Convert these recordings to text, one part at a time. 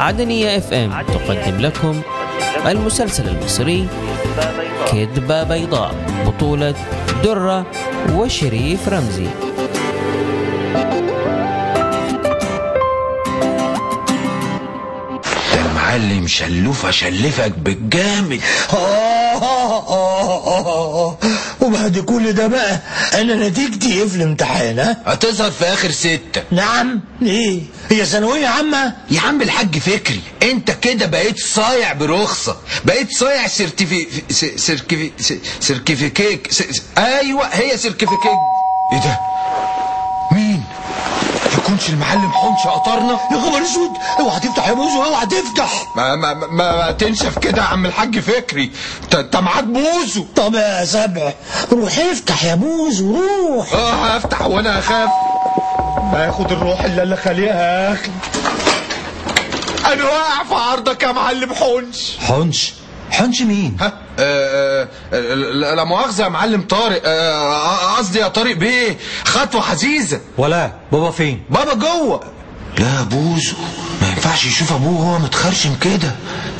عدنية اف ام تقدم لكم المسلسل المصري كذبة بيضاء بطولة درة وشريف رمزي ده المعلم شلوفة شلفك بالجامد وبعد كل ده بقى انا نتيجتي ايه في الامتحان ها هتظهر في اخر ستة نعم ليه هي ثانويه عامه يا عم الحاج فكري انت كده بقيت صايع برخصة بقيت صايع سيرتيفي س- سيركيفي س- سيركيفيكيك س- س- ايوه هي سيركيفيكيك ايه ده مين يكونش المعلم حنش قطرنا يا خبر اسود اوعى تفتح يا بوزو اوعى تفتح ما ما ما, ما تنشف كده يا عم الحاج فكري انت انت معاك بوزو طب يا سبع روح افتح يا بوزو روح اه هفتح وانا اخاف هاخد الروح اللي انا خالقها يا اخي انا واقع في عرضك يا معلم حنش حنش حنش مين ها آه، آه، لا لا مؤاخذة يا معلم طارق آه، قصدي يا طارق بيه خطوة حزيزة ولا بابا فين بابا جوه لا بوزو ما ينفعش يشوف ابوه وهو متخرشم كده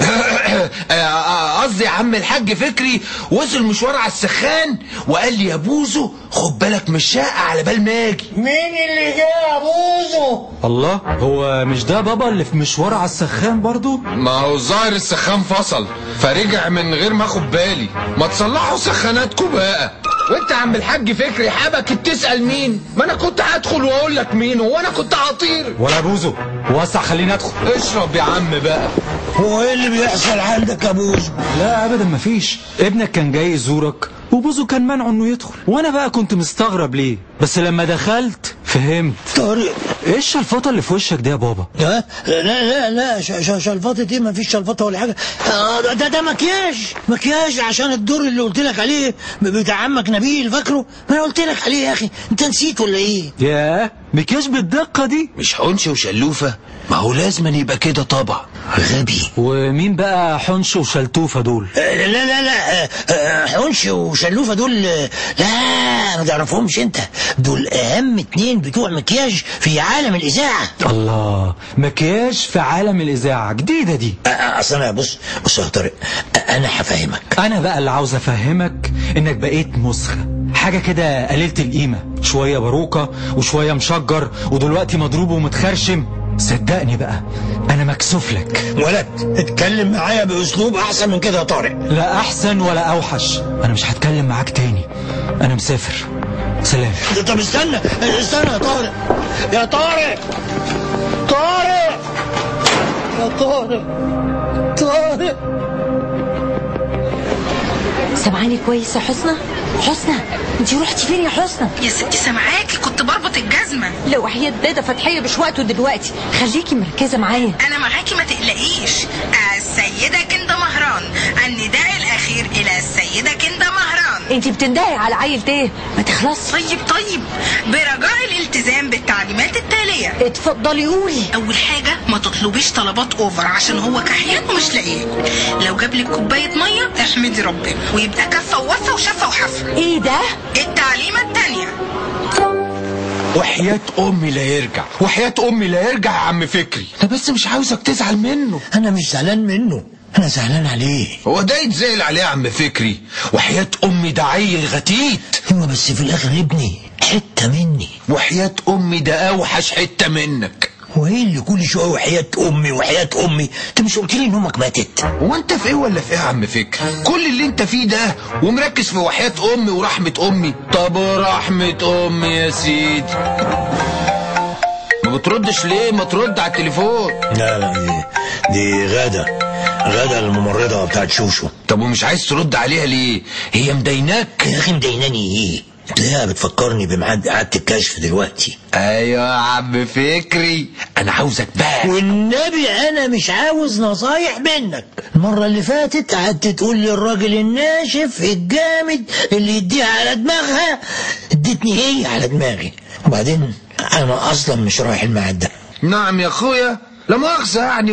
آه، قصدي يا عم الحاج فكري وصل مشوار على السخان وقال لي يا بوزو خد بالك من الشقة على بال ما اجي مين اللي جه يا بوزو الله هو مش ده بابا اللي في مشوار على السخان برضو ما هو الظاهر السخان فصل فرجع من غير ما اخد بالي ما تصلحوا سخاناتكم بقى وانت يا عم الحاج فكري حابك بتسأل مين ما انا كنت هدخل واقول لك مين هو انا كنت هطير ولا بوزو وسع خليني ادخل اشرب يا عم بقى هو ايه اللي بيحصل عندك يا بوزو لا ابدا مفيش ابنك كان جاي يزورك وبوزو كان منعه انه يدخل وانا بقى كنت مستغرب ليه بس لما دخلت فهمت طارق ايه الشلفطه اللي في وشك ده يا بابا ها لا لا لا ش- ش- شلفطة ايه ما فيش شلفطة ولا حاجة آه، ده ده, ده مكياج مكياج عشان الدور اللي قلت لك عليه ب- بتاع عمك نبيل فاكره ما انا قلت لك عليه يا اخي انت نسيت ولا ايه ياه مكياج بالدقه دي مش حنش وشلوفة ما هو لازم يبقى كده طبعا غبي ومين بقى حنش وشلتوفه دول آه، لا لا لا آه، آه، حنش وشلوفة دول آه، لا ما تعرفهمش انت دول اهم اتنين بتوع مكياج في عالم الاذاعة الله مكياج في عالم الاذاعه جديده دي آه، آه، اصل انا بص بص يا طارق آه، انا هفهمك انا بقى اللي عاوز افهمك انك بقيت مسخة حاجة كده قليلة القيمة شوية باروكة وشوية مشجر ودلوقتي مضروب ومتخرشم صدقني بقى انا مكسوف لك ولد اتكلم معايا باسلوب احسن من كده يا طارق لا احسن ولا اوحش انا مش هتكلم معاك تاني انا مسافر سلام طب استنى استنى يا طارق يا طارق طارق يا طارق طارق سامعاني كويس يا حسنى حسنى انت رحتي فين يا حسنى يا ستي سامعاكي كنت بربط الجزمة لو وحياة دادا فتحية مش وقته دلوقتي خليكي مركزة معايا أنا معاكي ما تقلقيش السيدة كندا مهران النداء الأخير إلى السيدة كندا مهران انت بتندهي على عيل تيه ما تخلص طيب طيب برجاء الالتزام بالتعليمات التالية اتفضلي قولي أول حاجة ما تطلبيش طلبات أوفر عشان هو كحيان ومش لاقياكل لو جابلك كوباية مية احمدي ربنا ويبقى كفة ووفة وشفة وحفة ايه ده التعليمة التانية وحياة امي لا يرجع وحياة امي لا يرجع يا عم فكري انا بس مش عاوزك تزعل منه انا مش زعلان منه انا زعلان عليه هو ده يتزعل عليه يا عم فكري وحياة امي ده عيل غتيت ايوه بس في الاخر ابني حته مني وحياة امي ده اوحش حتة منك هو ايه اللي كل شويه وحياه امي وحياه امي انت مش قلت لي ان امك ماتت هو انت في ايه ولا في ايه يا عم فكري كل اللي انت فيه ده ومركز في وحياة امي ورحمة امي طب ورحمة امي يا سيدي ما بتردش ليه ما ترد على التليفون لا لا دي, دي غاده غاده الممرضه بتاعت شوشو طب ومش عايز ترد عليها ليه هي مديناك يا اخي مديناني ايه تلاقيها بتفكرني بميعاد اعاده الكشف دلوقتي ايوه يا عم فكري انا عاوزك بقى والنبي انا مش عاوز نصايح منك المرة اللي فاتت قعدت تقول لي الراجل الناشف الجامد اللي يديها على دماغها ادتني هي على دماغي وبعدين انا اصلا مش رايح الميعاد ده نعم يا اخويا لا مؤاخذة يعني